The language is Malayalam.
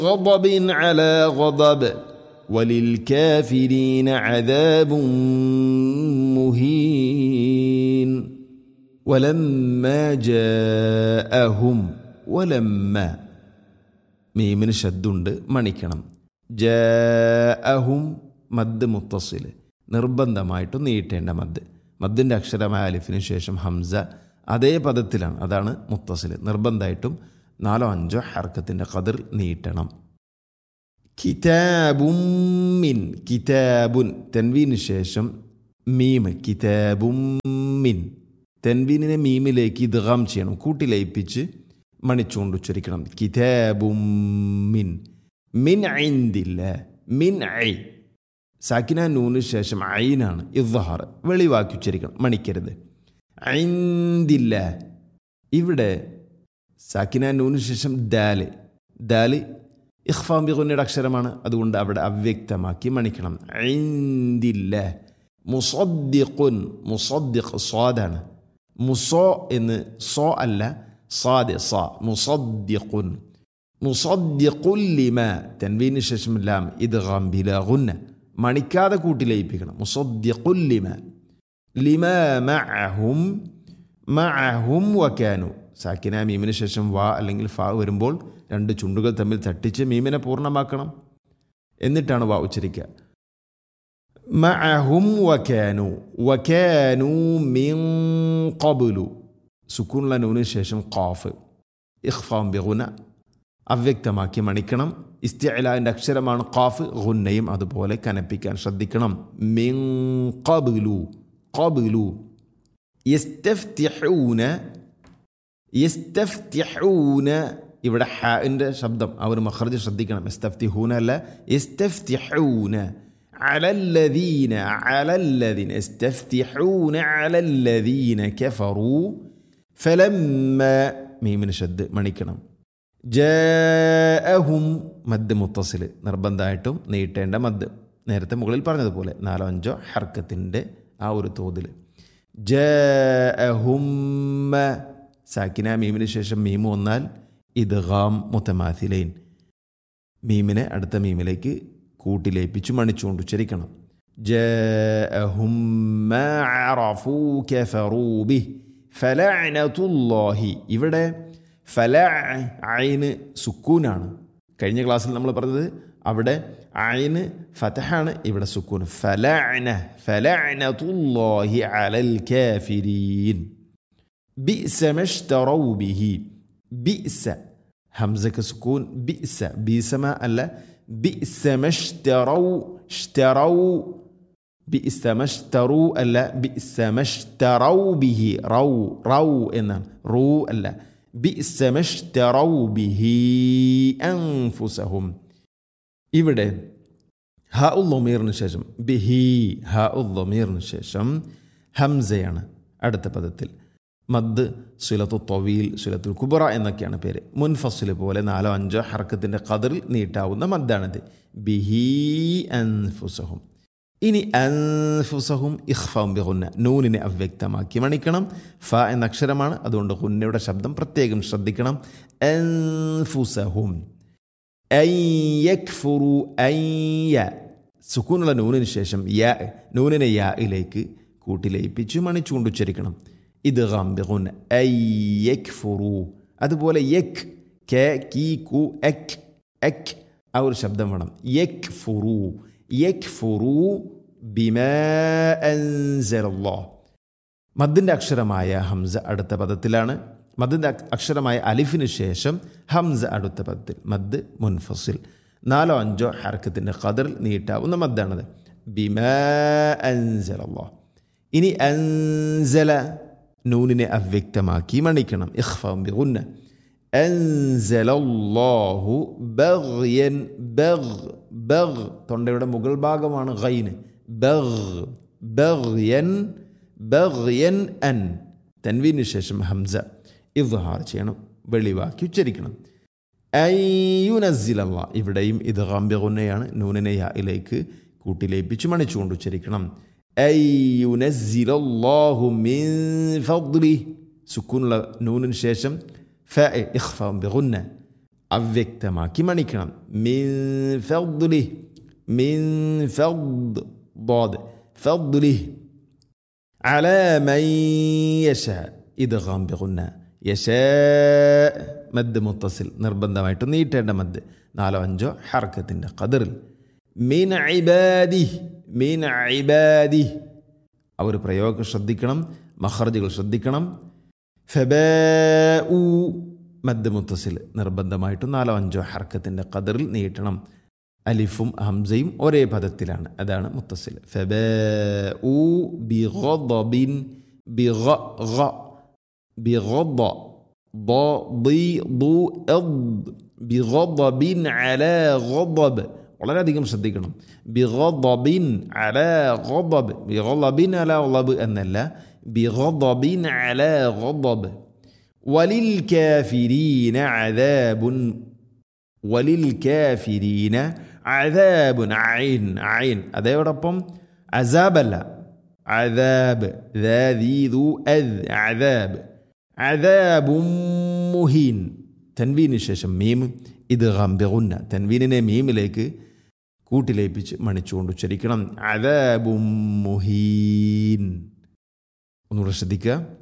غضب على غضب وللكافرين عذاب مهين ولما جاءهم ولما മീമിന് ശബ്ദമുണ്ട് മണിക്കണം ജാഅഹും മദ് മുത്തസിൽ നിർബന്ധമായിട്ടും നീട്ടേണ്ട മദ് മദ്ദിൻ്റെ അക്ഷരമായ അലിഫിന് ശേഷം ഹംസ അതേ പദത്തിലാണ് അതാണ് മുത്തസിൽ നിർബന്ധമായിട്ടും നാലോ അഞ്ചോ ഹർക്കത്തിൻ്റെ കതിർ നീട്ടണം കിതാബും മിൻ കിതാബുൻ തെൻവീന് ശേഷം മീമ് കിതാബും മിൻ തെൻവീനിനെ മീമിലേക്ക് ഇദ്ഗാം ചെയ്യണം കൂട്ടി ലയിപ്പിച്ച് മണിച്ചുകൊണ്ട് ഉച്ചരിക്കണം കിതാബും മിൻ മിൻ ഐന്തില്ല മിൻ ഐ സാക്കിന നൂന് ശേഷം ഐനാണ് ഇദ്ഹാർ വെളിവാക്കി ഉച്ചരിക്കണം മണിക്കരുത് ഐന്തില്ല ഇവിടെ സാക്കിന നൂന് ശേഷം ദാല് ദാല് ഇഖ്ഫാം ബിഗുന്നയുടെ അക്ഷരമാണ് അതുകൊണ്ട് അവിടെ അവ്യക്തമാക്കി മണിക്കണം ഐന്തില്ല മുസദ്ദിഖുൻ മുസദ്ദിഖ് സ്വാദാണ് മുസോ എന്ന് സോ അല്ല സാദ് സ മുസദ്ദിഖുൻ മുസദ്ദിഖുല്ലിമ തെൻവീന് ശേഷം ലാം ഇത് ഗംബിലകുന്ന മണിക്കാതെ കൂട്ടി ലയിപ്പിക്കണം മുസദ്ദിഖുല്ലിമ ലിമ മഅഹും മഅഹും വക്കാനു സാക്കിന മീമിന് ശേഷം വാ അല്ലെങ്കിൽ ഫ വരുമ്പോൾ രണ്ട് ചുണ്ടുകൾ തമ്മിൽ തട്ടിച്ച് മീമിനെ പൂർണ്ണമാക്കണം എന്നിട്ടാണ് വാ ഉച്ചരിക്കുക മഅഹും വക്കാനു വക്കാനു മിൻ ഖബ്ലു സുക്കൂനുള്ള നൂനിന് ശേഷം ഖാഫ് ഇഖ്ഫാം ബിഗുന അവ്യക്തമാക്കി മണിക്കണം ഇസ്തിഅലാൻ്റെ അക്ഷരമാണ് ഖാഫ് ഗുന്നയും അതുപോലെ കനപ്പിക്കാൻ ശ്രദ്ധിക്കണം മിൻ ഖബ്ലു ഖബ്ലു യസ്തഫ്തിഹൂന യസ്തഫ്തിഹൂന ഇവിടെ ഹാൻ്റെ ശബ്ദം അവർ മഖർജ് ശ്രദ്ധിക്കണം യസ്തഫ്തിഹൂന അല്ല യസ്തഫ്തിഹൂന على الذين على الذين يستفتحون على الذين كفروا فلما മീമിന് ഷദ് മണിക്കണം ജാഅഹും മദ് മുത്തസിൽ നിർബന്ധമായിട്ടും നീട്ടേണ്ട മദ് നേരത്തെ മുകളിൽ പറഞ്ഞതുപോലെ നാലോ അഞ്ചോ ഹർക്കത്തിൻ്റെ ആ ഒരു തോതിൽ ജാഅഹും സാക്കിന മീമിന് ശേഷം മീമ് വന്നാൽ ഇദ്ഗാം മുത്തമാഥിലൈൻ മീമിനെ അടുത്ത മീമിലേക്ക് കൂട്ടിലേപ്പിച്ച് മണിച്ചുകൊണ്ട് ഉച്ചരിക്കണം ജാഅഹും മാ അറഫൂ കഫറൂ ബിഹി ഫലഅനതുല്ലാഹി ഇവിടെ ഫല ഐന് സുക്കൂനാണ് കഴിഞ്ഞ ക്ലാസ്സിൽ നമ്മൾ പറഞ്ഞത് അവിടെ ഐന് ഫതഹാണ് ഇവിടെ സുക്കൂൻ ഫലഅന ഫലഅനതുല്ലാഹി അലൽ കാഫിരീൻ ബിഅസ മഷ്തറൂ ബിഹി ബിഅസ ഹംസക്ക് സുക്കൂൻ ബിഅസ ബീസമ അല്ല ബിഅസ മഷ്തറൂ ഷ്തറൂ ബിഇസ മഷ്തറു അല്ല ബിഇസ മഷ്തറൗ ബിഹി റൗ റൗ എന്നാണ് റൂ അല്ല ബിഇസ മഷ്തറൗ ബിഹി അൻഫുസഹും ഇവിടെ ഹ ഉല്ലമീറിന് ശേഷം ബിഹി ഹ ഉല്ലമീറിന് ശേഷം ഹംസയാണ് അടുത്ത പദത്തിൽ മദ് സുലത്തു തൊവീൽ സുലത്തുൽ കുബറ എന്നൊക്കെയാണ് പേര് മുൻഫസിൽ പോലെ നാലോ അഞ്ചോ ഹർക്കത്തിൻ്റെ കതിറിൽ നീട്ടാവുന്ന മദ്ദാണിത് ബിഹി അൻഫുസഹും ഇനി അൻഫുസഹും ഇഖ്ഫാം ബിഗുന്ന നൂനിനെ അവ്യക്തമാക്കി മണിക്കണം ഫ എന്ന അക്ഷരമാണ് അതുകൊണ്ട് ഹുന്നയുടെ ശബ്ദം പ്രത്യേകം ശ്രദ്ധിക്കണം അൻഫുസഹും യക്ഫുറു അയ്യ സുക്കൂനുള്ള നൂനിന് ശേഷം യ നൂനിനെ യായിലേക്ക് കൂട്ടിലയിപ്പിച്ച് മണിച്ചുകൊണ്ട് ഉച്ചരിക്കണം ഇത് ഗംബിഗുൻ യക്ഫുറു അതുപോലെ യക് കെ കീ കു എക് എക് ആ ഒരു ശബ്ദം വേണം യക് ഫുറു യക്ഫുറു ബിമാ അൻസലല്ലാഹ് മദ്ദിൻ്റെ അക്ഷരമായ ഹംസ അടുത്ത പദത്തിലാണ് മദ്ദിൻ്റെ അക്ഷരമായ അലിഫിന് ശേഷം ഹംസ അടുത്ത പദത്തിൽ മദ് മുൻഫസിൽ നാലോ അഞ്ചോ ഹർക്കത്തിൻ്റെ ഖദറിൽ നീട്ടാവുന്ന മദ്ദാണത് ബിമാ അൻസലല്ലാഹ് ഇനി അൻസല നൂനിനെ അവ്യക്തമാക്കി മണിക്കണം ഇഖ്ഫാം ബിഗുന്ന അൻസലല്ലാഹു ബഗ്യൻ ബഗ് ബഗ് തൊണ്ടയുടെ മുകൾ ഭാഗമാണ് ഗൈന് ബഗ് ബഗ്യൻ ബഗ്യൻ അൻ തൻവീന് ശേഷം ഹംസ ഇദ്ഹാർ ചെയ്യണം വെളിവാക്കി ഉച്ചരിക്കണം അയ്യുനസിലല്ല ഇവിടെയും ഇത് ഗാംബിഗുന്നയാണ് നൂനിനെ യായിലേക്ക് കൂട്ടിലേപ്പിച്ച് മണിച്ചുകൊണ്ട് ഉച്ചരിക്കണം അയ്യുനസിലല്ലാഹു മിൻ ഫദ്ലി സുക്കൂനുള്ള നൂനിന് ശേഷം ഫ ഇഖ്ഫാം ബിഗുന്ന അവ്യക്തമാക്കി മണിക്കണം മിൻ ഫദ്ലി മിൻ ഫദ് ضاد فضله على من يشاء ഇദ്ഗാം ബിഗുന്ന യശാ മദ് മുത്തസിൽ നിർബന്ധമായിട്ട് നീട്ടേണ്ട മദ് നാലോ അഞ്ചോ ഹർക്കത്തിൻ്റെ ഖദറിൽ മീൻ ഇബാദി മീൻ ഇബാദി ആ ഒരു പ്രയോഗം ശ്രദ്ധിക്കണം മഹർജുകൾ ശ്രദ്ധിക്കണം ഫബൂ മദ് മുത്തസിൽ നിർബന്ധമായിട്ടും നാലോ അഞ്ചോ ഹർക്കത്തിൻ്റെ ഖദറിൽ നീട്ടണം അലിഫും ഹംസയും ഒരേ പദത്തിലാണ് അതാണ് മുത്തസിൽ ഫബൂ ബിഗബിൻ ബിഗ بغض ضي ضو اض بغضب على غضب വളരെയധികം ശ്രദ്ധിക്കണം ബിഗضബിൻ അല ഗضബ് ബിഗضബിൻ അല ഗضബ് എന്നല്ല ബിഗضബിൻ അല ഗضബ് വലിൽ കാഫിരീന അദാബുൻ വലിൽ കാഫിരീന അദാബുൻ ഐൻ ഐൻ അതോടൊപ്പം അസാബല്ല عذاب ذا ذي ذو أذ عذاب عذاب മുഹീൻ തൻവീന് ശേഷം മീം ഇത് ഗംബിഗുന്ന തൻവീനിനെ മീമിലേക്ക് കൂട്ടിലേപ്പിച്ച് മണിച്ചുകൊണ്ട് ഉച്ചരിക്കണം അദാബും മുഹീൻ ഒന്നുകൂടെ ശ്രദ്ധിക്കുക